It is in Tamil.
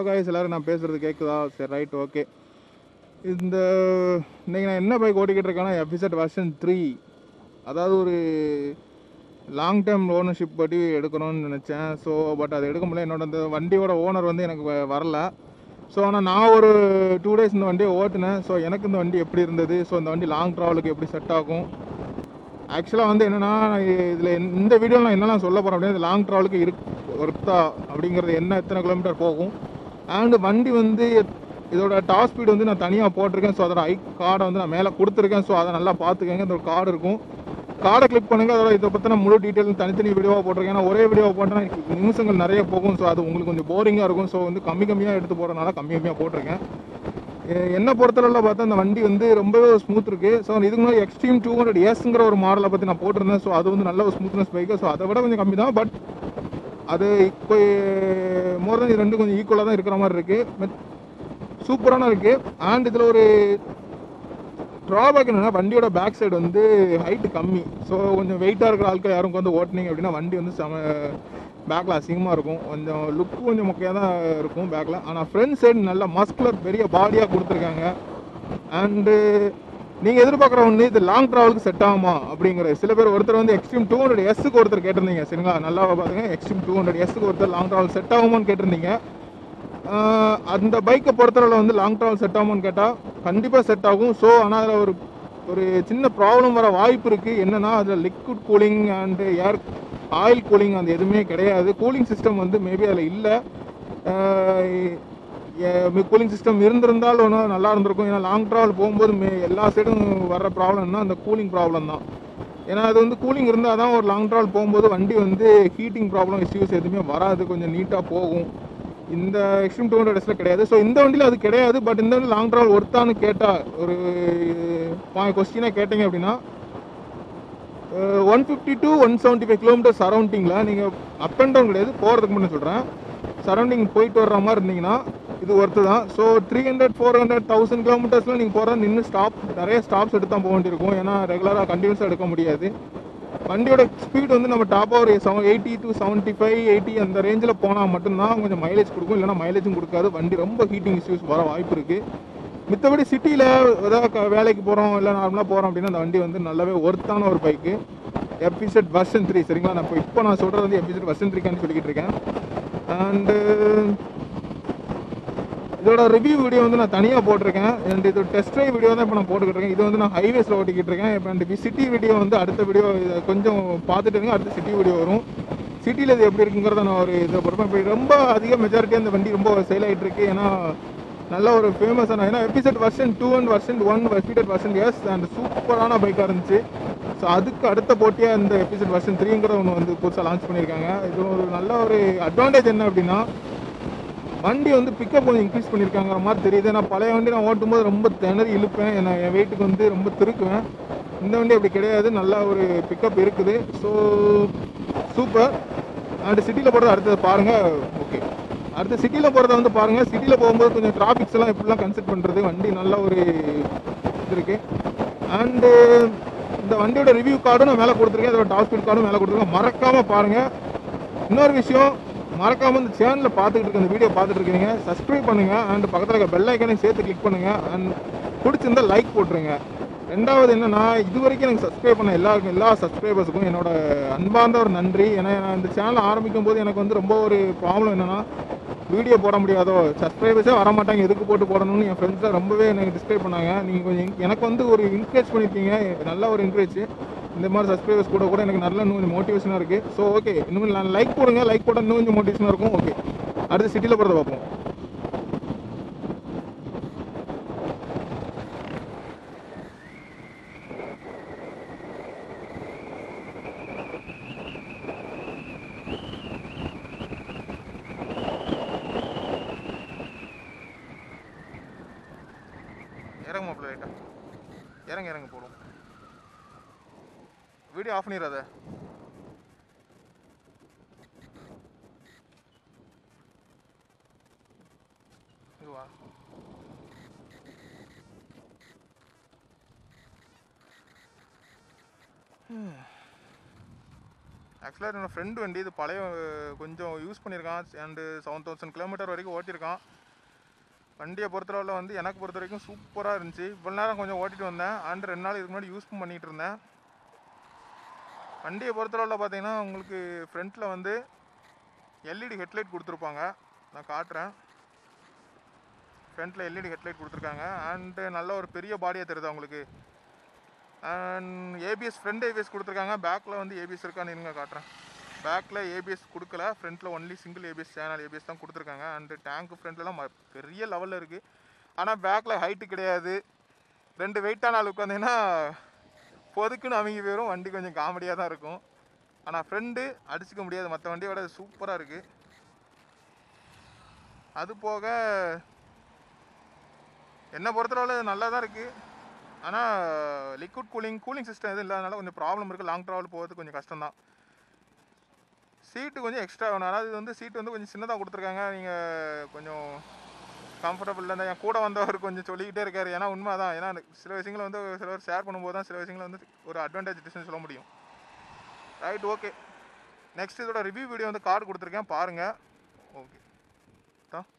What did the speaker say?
காய்ஸ் எல்லாரும் நான் பேசுறது கேட்குதா சரி ரைட் ஓகே இந்த இன்னைக்கு நான் என்ன பைக் ஓட்டிக்கிட்டு இருக்கேன்னா எபிசட் வெர்ஷன் த்ரீ அதாவது ஒரு லாங் டேர்ம் ஓனர்ஷிப் படி எடுக்கணும்னு நினச்சேன் ஸோ பட் அது எடுக்க முடியல என்னோட இந்த வண்டியோட ஓனர் வந்து எனக்கு வ- வரல ஸோ ஆனால் நான் ஒரு டூ டேஸ் இந்த வண்டியை ஓட்டினேன் ஸோ எனக்கு இந்த வண்டி எப்படி இருந்தது ஸோ இந்த வண்டி லாங் ட்ராவலுக்கு எப்படி செட் ஆகும் ஆக்சுவலாக வந்து என்னென்னா இதில் இந்த வீடியோவில் நான் என்னெல்லாம் சொல்ல போகிறேன் அப்படின்னா லாங் ட்ராவலுக்கு இருக்கு ஒர்த்தா அப்படிங்கிறது என்ன எத்தனை கிலோமீட்டர் போகும் அண்டு வண்டி வந்து இதோட டாப் ஸ்பீடு வந்து நான் தனியாக போட்டிருக்கேன் ஸோ அதோட ஐ கார்டை வந்து நான் மேலே கொடுத்துருக்கேன் ஸோ அதை நல்லா பார்த்துக்கங்க இந்த ஒரு கார்டு இருக்கும் கார்டை கிளிக் பண்ணுங்க அதோட இதை பற்றின முழு டீட்டெயில் தனித்தனி வீடியோவாக போட்டிருக்கேன் ஏன்னா ஒரே வீடியோ போட்டேன்னா நிமிஷங்கள் நிறைய போகும் ஸோ அது உங்களுக்கு கொஞ்சம் போரிங்காக இருக்கும் ஸோ வந்து கம்மி கம்மியாக எடுத்து போகிறனால கம்மி கம்மியாக போட்டிருக்கேன் எ- என்ன பொறுத்தளவில் பார்த்தா அந்த வண்டி வந்து ரொம்பவே ஸ்மூத் இருக்கு ஸோ இதுக்கு முன்னாடி எக்ஸ்ட்ரீம் டூ ஹண்ட்ரட் எஸ்ங்கிற ஒரு மாடலை பற்றி நான் போட்டிருந்தேன் ஸோ அது வந்து நல்ல ஒரு ஸ்மூத்னஸ் பைக்கு ஸோ அதை விட கொஞ்சம் கம்மி தான் பட் அது இப்போ மோர் தென் இது ரெண்டும் கொஞ்சம் ஈக்குவலாக தான் இருக்கிற மாதிரி இருக்கு சூப்பரான இருக்கு அண்ட் இதில் ஒரு ட்ராபேக் என்னன்னா வண்டியோட பேக் சைடு வந்து ஹைட்டு கம்மி ஸோ கொஞ்சம் வெயிட்டாக இருக்கிற ஆட்கள் யாரும் வந்து ஓட்டுனீங்க அப்படின்னா வண்டி வந்து செம பேக்கில் அசிங்கமாக இருக்கும் கொஞ்சம் லுக்கு கொஞ்சம் மொக்கையாக தான் இருக்கும் பேக்கில் ஆனால் ஃப்ரண்ட் சைடு நல்ல மஸ்குலர் பெரிய பாடியாக கொடுத்துருக்காங்க அண்டு நீங்கள் எதிர்பார்க்குற ஒன்று இது லாங் ட்ராவலுக்கு செட் ஆகுமா அப்படிங்கிற சில பேர் ஒருத்தர் வந்து எக்ஸ்ட்ரீம் டூ ஹண்ட்ரட் எஸ்க்கு ஒருத்தர் கேட்டிருந்தீங்க சரிங்களா நல்லா பார்த்துங்க எக்ஸ்ட்ரீம் டூ ஹண்ட்ரட் எஸ்க்கு ஒருத்தர் லாங் ட்ராவல் செட் ஆகுமான்னு கேட்டிருந்தீங்க ஆஹ் அந்த பைக்கை பொறுத்தளவில் வந்து லாங் ட்ராவல் செட் ஆகுமான்னு கேட்டால் கண்டிப்பாக செட் ஆகும் ஸோ ஆனால் அதில் ஒரு ஒரு சின்ன ப்ராப்ளம் வர வாய்ப்பு இருக்குது என்னன்னா அதில் liquid cooling and air oil cooling அந்த எதுவுமே கிடையாது கூலிங் சிஸ்டம் வந்து மேபி அதில் இல்லை கூலிங் சிஸ்டம் இருந்திருந்தால் ஒன்றும் நல்லா இருந்திருக்கும் ஏன்னா லாங் ட்ராவல் போகும்போது மே எல்லா சைடும் வர்ற ப்ராப்ளம்னா அந்த கூலிங் ப்ராப்ளம் தான் ஏன்னா அது வந்து கூலிங் இருந்தால் தான் ஒரு லாங் ட்ராவல் போகும்போது வண்டி வந்து ஹீட்டிங் ப்ராப்ளம் இஷ்யூஸ் எதுவுமே வராது கொஞ்சம் நீட்டாக போகும் இந்த எக்ஸ்ட்ரீம் டூ ஹண்ட்ரட் கிடையாது ஸோ இந்த வண்டியில் அது கிடையாது பட் இந்த வண்டி லாங் ட்ராவல் ஒர்த்தான்னு கேட்டால் ஒரு கொஸ்டினாக கேட்டீங்க அப்படின்னா one fifty to one seventy five kilometre சரௌண்டிங்கில் நீங்கள் அப் அண்ட் டவுன் கிடையாது போகிறதுக்கு மட்டும் சொல்கிறேன் சரௌண்டிங் போயிட்டு வர்ற மாதிரி இருந்தீங்கன்னா இது ஒர்த்து தான் so three hundred four hundred thousand கிலோமீட்டர்ஸில் நீங்கள் போகிறதா நின்று ஸ்டாப் நிறைய ஸ்டாப்ஸ் எடுத்து தான் போக வேண்டியிருக்கும் ஏன்னா ரெகுலராக கண்டினியூஸாக எடுக்க முடியாது வண்டியோட ஸ்பீட் வந்து நம்ம டாப்பாக ஒரு seven eighty to seventy five eighty அந்த ரேஞ்சில் போனால் மட்டும்தான் கொஞ்சம் மைலேஜ் கொடுக்கும் இல்லைனா மைலேஜும் கொடுக்காது வண்டி ரொம்ப ஹீட்டிங் இஷ்யூஸ் வர வாய்ப்பு இருக்குது மித்தபடி சிட்டியில் ஏதாவது க- வேலைக்கு போகிறோம் இல்லை நார்மலாக போகிறோம் அப்படின்னா அந்த வண்டி வந்து நல்லாவே ஒர்த்தான ஒரு பைக்கு எபிசட் வெர்ஷன் த்ரீ சரிங்களா நான் இப்போ இப்போ நான் சொல்கிறது வந்து எபிசட் வெர்ஷன் த்ரீக்கான்னு சொல்லிக்கிட்டு இருக்கேன் அண்டு இதோட ரிவ்யூ வீடியோ வந்து நான் தனியாக போட்டிருக்கேன் அண்ட் இது டெஸ்ட் ட்ரைவ் வீடியோ தான் இப்போ நான் போட்டுக்கிட்டு இருக்கேன் இது வந்து நான் ஹைவேஸில் ஓட்டிக்கிட்டு இருக்கேன் இப்போ அண்ட் சிட்டி வீடியோ வந்து அடுத்த வீடியோ இதை கொஞ்சம் பார்த்துட்டு இருங்க அடுத்த சிட்டி வீடியோ வரும் சிட்டியில் இது எப்படி இருக்குங்கிறத நான் ஒரு இதை பொறுப்பேன் இப்போ ரொம்ப அதிக மெஜாரிட்டி அந்த வண்டி ரொம்ப சேல் ஆகிட்டு இருக்கு ஏன்னா நல்ல ஒரு ஃபேமஸான ஏன்னா episode version two and version one episode version S and சூப்பரான பைக்காக இருந்துச்சு ஸோ அதுக்கு அடுத்த போட்டியாக இந்த எபிசோட் வெர்ஷன் த்ரீங்கிற ஒன்று வந்து புதுசாக லான்ச் பண்ணியிருக்காங்க இது ஒரு நல்ல ஒரு அட்வான்டேஜ் என்ன அப்படின்னா வண்டி வந்து பிக்கப் கொஞ்சம் இன்க்ரீஸ் பண்ணியிருக்காங்கிற மாதிரி தெரியுது நான் பழைய வண்டி நான் ஓட்டும்போது ரொம்ப திணறி இழுப்பேன் நான் என் வெயிட்டுக்கு வந்து ரொம்ப திருக்குவேன் இந்த வண்டி அப்படி கிடையாது நல்லா ஒரு பிக்கப் இருக்குது ஸோ சூப்பர் அண்ட் சிட்டியில் போகிறது அடுத்தது பாருங்கள் ஓகே அடுத்து சிட்டியில் போகிறத வந்து பாருங்கள் சிட்டியில் போகும்போது கொஞ்சம் டிராஃபிக்ஸ் எல்லாம் எப்படிலாம் கன்சிடர் பண்ணுறது வண்டி நல்ல ஒரு இது இருக்குது அண்டு இந்த வண்டியோட ரிவ்யூ கார்டும் நான் மேலே கொடுத்துருக்கேன் அதோட டாப் ஸ்பீட் கார்டும் மேலே கொடுத்துருக்கேன் மறக்காமல் பாருங்கள் இன்னொரு விஷயம் மறக்காம இந்த சேனலை பார்த்துக்கிட்டு இருக்க இந்த வீடியோ பார்த்துட்டு இருக்கீங்க சப்ஸ்கிரைப் பண்ணுங்க அண்ட் பக்கத்தில் இருக்க பெல் ஐக்கனையும் சேர்த்து கிளிக் பண்ணுங்க அண்ட் பிடிச்சிருந்தா லைக் போட்டுருங்க ரெண்டாவது என்னன்னா இது வரைக்கும் எனக்கு சப்ஸ்கிரைப் பண்ண எல்லாருக்கும் எல்லா சப்ஸ்கிரைபர்ஸுக்கும் என்னோட அன்பார்ந்த ஒரு நன்றி ஏன்னா நான் இந்த சேனல் ஆரம்பிக்கும் போது எனக்கு வந்து ரொம்ப ஒரு ப்ராப்ளம் என்னன்னா வீடியோ போட முடியாதோ சப்ஸ்கிரைபர்ஸே வர மாட்டாங்க எதுக்கு போட்டு போடணும்னு என் ஃப்ரெண்ட்ஸை ரொம்பவே எனக்கு டிஸ்கிரைப் பண்ணாங்க நீங்கள் கொஞ்சம் en- எனக்கு வந்து ஒரு என்கரேஜ் பண்ணியிருக்கீங்க நல்ல ஒரு என்கரேஜ் இந்த மாதிரி சப்ஸ்கிரைபர்ஸ் கூட கூட எனக்கு நல்ல இன்னும் கொஞ்சம் மோட்டிவேஷனாக இருக்குது ஸோ ஓகே இன்னும் நான் லைக் போடுங்க லைக் போட இன்னும் கொஞ்சம் மோட்டிவேஷனாக இருக்கும் ஓகே அடுத்து சிட்டியில் போகிறத பார்ப்போம் இறங்க மாப்பிள்ள ரைட்டா இறங்க இறங்க போடும் வீடியோ ஆஃப் பண்ணிடாத இதுவா ஆக்சுவலாக என்னோட ஃப்ரெண்டு வண்டி இது பழைய அஹ், கொஞ்சம் யூஸ் பண்ணியிருக்கான் அண்டு செவன் தௌசண்ட் கிலோமீட்டர் வரைக்கும் ஓட்டியிருக்கான் வண்டியை பொறுத்தளவில் வந்து எனக்கு பொறுத்த வரைக்கும் சூப்பராக இருந்துச்சு இவ்வளோ நேரம் கொஞ்சம் ஓட்டிட்டு வந்தேன் அண்ட் ரெண்டு நாள் இதுக்கு முன்னாடி யூஸ் பண்ணிகிட்டு இருந்தேன் வண்டியை பொறுத்தளவில் பார்த்தீங்கன்னா உங்களுக்கு ஃப்ரண்ட்டில் வந்து எல்இடி ஹெட்லைட் கொடுத்துருப்பாங்க நான் காட்டுறேன் ஃப்ரண்ட்டில் எல்இடி ஹெட்லைட் கொடுத்துருக்காங்க அண்டு நல்ல ஒரு பெரிய பாடியாக தெரியுது உங்களுக்கு அண்ட் ஏபிஎஸ் ஃப்ரண்ட் ஏபிஎஸ் கொடுத்துருக்காங்க பேக்கில் வந்து ஏபிஎஸ் இருக்கான்னு இருங்க காட்டுறேன் பேக்கில் ஏபிஎஸ் கொடுக்கல ஃப்ரண்ட்டில் only single ABS channel ABS தான் கொடுத்துருக்காங்க அண்டு டேங்க் ஃப்ரண்ட்லலாம் பெரிய லெவலில் இருக்குது ஆனால் பேக்கில் ஹைட்டு கிடையாது ரெண்டு வெயிட்டான ஆள் உட்காந்தீங்கன்னா பொதுக்குன்னு அவங்க போயிடும் வண்டி கொஞ்சம் காமெடியாக தான் இருக்கும் ஆனால் ஃப்ரெண்டு அடிச்சுக்க முடியாது மற்ற வண்டியோட சூப்பராக இருக்குது அது போக என்னை பொறுத்தளவில் நல்லா தான் இருக்குது ஆனால் லிக்விட் கூலிங் கூலிங் சிஸ்டம் எதுவும் இல்லாதனால கொஞ்சம் ப்ராப்ளம் இருக்குது லாங் ட்ராவல் போகிறது கொஞ்சம் கஷ்டம் தான் சீட்டு கொஞ்சம் எக்ஸ்ட்ரா வேணும் அதாவது இது வந்து சீட்டு வந்து கொஞ்சம் சின்னதாக கொடுத்துருக்காங்க நீங்கள் கொஞ்சம் கம்ஃபர்டபுள் இருந்தால் என் கூட வந்தவர் கொஞ்சம் சொல்லிக்கிட்டே இருக்காரு ஏன்னா உண்மை தான் ஏன்னா சில விஷயங்களை வந்து சிலவர் ஷேர் பண்ணும்போது தான் சில விஷயங்களை வந்து ஒரு அட்வான்டேஜ் டிஸ்டன் சொல்ல முடியும் ரைட் ஓகே நெக்ஸ்ட் இதோட ரிவ்யூ வீடியோ வந்து கார்டு கொடுத்துருக்கேன் பாருங்கள் ஓகே தான்